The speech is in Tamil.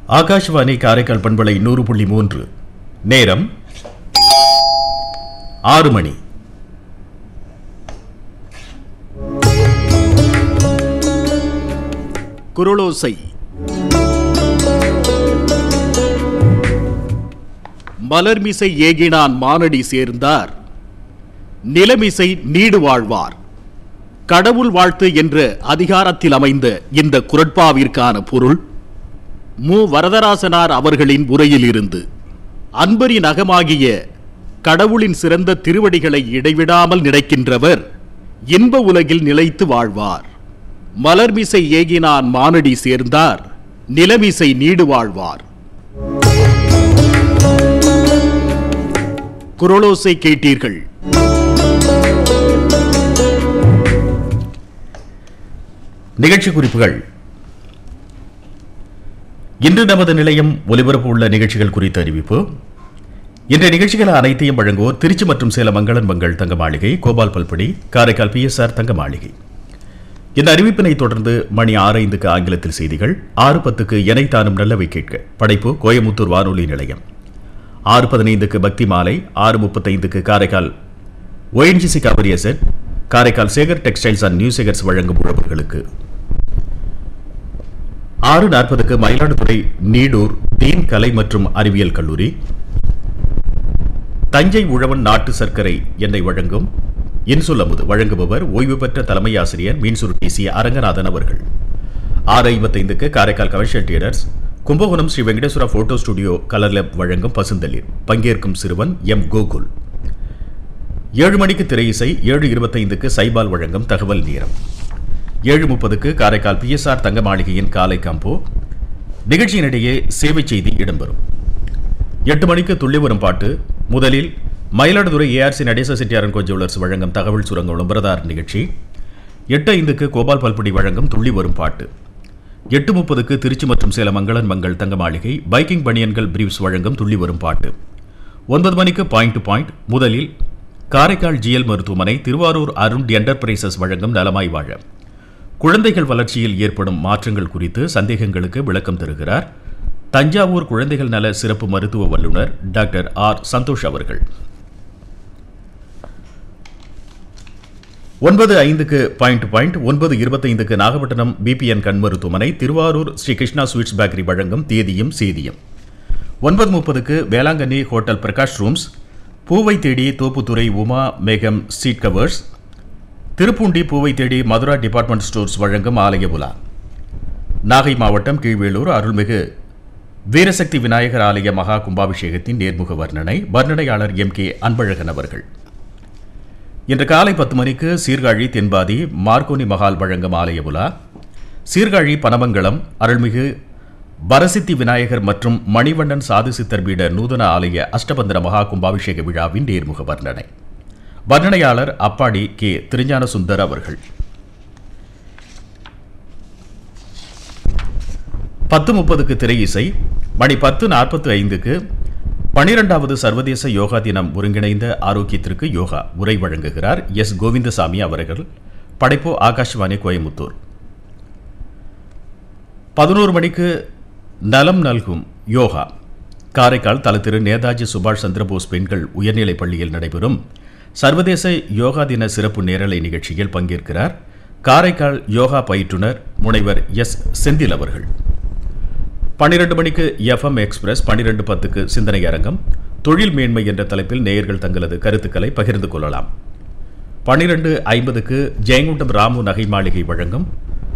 ஆகாஷ்வாணி காரைக்கால் பண்பலை நூறு புள்ளி மூன்று நேரம் ஆறு மணி குரலோசை மலர்மிசை ஏகினான் மானடி சேர்ந்தார் நிலமிசை நீடு வாழ்வார் கடவுள் வாழ்த்து என்ற அதிகாரத்தில் அமைந்த இந்த குரட்பாவிற்கான பொருள் மு வரதராசனார் அவர்களின் உரையில் இருந்து அன்பரி நகமாகிய கடவுளின் சிறந்த திருவடிகளை இடைவிடாமல் நினைக்கின்றவர் இன்ப உலகில் நிலைத்து வாழ்வார் மலர்மிசை ஏகினான் மானடி சேர்ந்தார் நிலமிசை நீடு வாழ்வார் குரலோசை கேட்டீர்கள் நிகழ்ச்சி குறிப்புகள் இன்று நமது நிலையம் ஒலிபரப்பு உள்ள நிகழ்ச்சிகள் குறித்த அறிவிப்பு இன்றைய நிகழ்ச்சிகள் அனைத்தையும் வழங்குவோர் திருச்சி மற்றும் சேலம் மங்களன் மங்கள் தங்க மாளிகை கோபால் பல்படி காரைக்கால் பிஎஸ்ஆர் தங்க மாளிகை இந்த அறிவிப்பினை தொடர்ந்து மணி ஆறு ஐந்துக்கு ஆங்கிலத்தில் செய்திகள் ஆறு பத்துக்கு எனை தானும் நல்லவை கேட்க படைப்பு கோயமுத்தூர் வானொலி நிலையம் ஆறு பதினைந்துக்கு பக்தி மாலை ஆறு முப்பத்தைந்துக்கு காரைக்கால் ஒஎன்ஜிசி கவரியசன் Karaikal Sekar textiles and new Sekars வழங்கும் உழவர்களுக்கு ஆறு நாற்பதுக்கு மயிலாடுதுறை நீடூர் தீன் கலை மற்றும் அறிவியல் கல்லூரி தஞ்சை உழவன் நாட்டு சர்க்கரை எண்ணெய் வழங்கும் இன்சுலமுது வழங்குபவர் ஓய்வு பெற்ற தலைமை ஆசிரியர் மீன்சுருட்டி சி அரங்கநாதன் அவர்கள் ஆறு ஐம்பத்தைந்துக்கு Karaikal commercial theatres Kumbakonam Sri Venkateswara photo studio colour lab வழங்கும் பசுந்தளிர் பங்கேற்கும் சிறுவன் எம் கோகுல் ஏழு மணிக்கு திரை இசை ஏழு இருபத்தைந்துக்கு சைபால் வழங்கும் தகவல் நேரம் ஏழு முப்பதுக்கு காரைக்கால் பிஎஸ்ஆர் தங்க மாளிகையின் காலை காம்போ நிகழ்ச்சியினிடையே சேவை செய்தி இடம்பெறும் எட்டு மணிக்கு துள்ளி வரும் பாட்டு முதலில் மயிலாடுதுறை ஏஆர்சி நடேச செட்டியாரன் கோ ஜுவல்லர்ஸ் வழங்கும் தகவல் சுரங்கம் விளம்பரதார் நிகழ்ச்சி எட்டு ஐந்துக்கு கோபால் பல்படி வழங்கும் துள்ளி வரும் பாட்டு எட்டு முப்பதுக்கு திருச்சி மற்றும் சேலம் மங்களன் மங்கள் தங்க மாளிகை பைக்கிங் பனியன்கள் பிரீவ்ஸ் வழங்கும் துள்ளி வரும் பாட்டு ஒன்பது மணிக்கு பாயிண்ட் டு பாயிண்ட் முதலில் காரைக்கால் ஜிஎல் மருத்துவமனை திருவாரூர் அருண் என்டர்பிரைசஸ் வழங்கும் நலமாய் வாழ குழந்தைகள் வளர்ச்சியில் ஏற்படும் மாற்றங்கள் குறித்து சந்தேகங்களுக்கு விளக்கம் தருகிறார் தஞ்சாவூர் குழந்தைகள் நல சிறப்பு மருத்துவ வல்லுநர் டாக்டர் ஆர் சந்தோஷ் அவர்கள் ஒன்பது ஐந்துக்கு பாயிண்ட் பாயிண்ட் ஒன்பது இருபத்தைந்துக்கு நாகப்பட்டினம் பிபிஎன் கண் மருத்துவமனை திருவாரூர் ஸ்ரீ கிருஷ்ணா ஸ்வீட்ஸ் பேக்கரி வழங்கும் தேதியும் சேதியும் ஒன்பது முப்பதுக்கு வேளாங்கண்ணி ஹோட்டல் பிரகாஷ் ரூம்ஸ் பூவை தேடி தோப்புத்துறை உமா மேகம் சீட் கவர்ஸ் திருப்பூண்டி பூவை தேடி மதுரா டிபார்ட்மெண்ட் ஸ்டோர்ஸ் வழங்கும் ஆலய உலா நாகை மாவட்டம் கீழ்வேலூர் அருள்மிகு வீரசக்தி விநாயகர் ஆலய மகா கும்பாபிஷேகத்தின் நேர்முக வர்ணனை வர்ணனையாளர் எம் கே அன்பழகன் அவர்கள் இன்று காலை பத்து மணிக்கு சீர்காழி தென்பாதி மார்கோனி மகால் வழங்கும் ஆலய உலா சீர்காழி பனமங்கலம் அருள்மிகு வரசித்தி விநாயகர் மற்றும் மணிவண்ணன் சாது சித்தர் பீட நூதன ஆலய அஷ்டபந்தர மகா கும்பாபிஷேக விழாவின் நேர்முக வர்ணனை வர்ணனையாளர் அப்பாடி கே திருஞான சுந்தர் அவர்கள் பத்து முப்பதுக்கு திரை இசை மணி பத்து நாற்பத்து ஐந்துக்கு பனிரெண்டாவது சர்வதேச யோகா தினம் ஒருங்கிணைந்த ஆரோக்கியத்திற்கு யோகா உரை வழங்குகிறார் எஸ் கோவிந்தசாமி அவர்கள் படைப்பு ஆகாஷ்வாணி கோயமுத்தூர் பதினோரு மணிக்கு நலம் நல்கும் யோகா காரைக்கால் தலத்திரு நேதாஜி சுபாஷ் சந்திரபோஸ் பெண்கள் உயர்நிலைப் பள்ளியில் நடைபெறும் சர்வதேச யோகா தின சிறப்பு நேரலை நிகழ்ச்சியில் பங்கேற்கிறார் காரைக்கால் யோகா பயிற்றுனர் முனைவர் எஸ் செந்தில் அவர்கள் பன்னிரண்டு மணிக்கு எஃப்எம் எக்ஸ்பிரஸ் பன்னிரண்டு பத்துக்கு சிந்தனை அரங்கம் தொழில் மேன்மை என்ற தலைப்பில் நேயர்கள் தங்களது கருத்துக்களை பகிர்ந்து கொள்ளலாம் பன்னிரண்டு ஐம்பதுக்கு ஜெயங்குண்டம் ராமு நகை மாளிகை வழங்கும்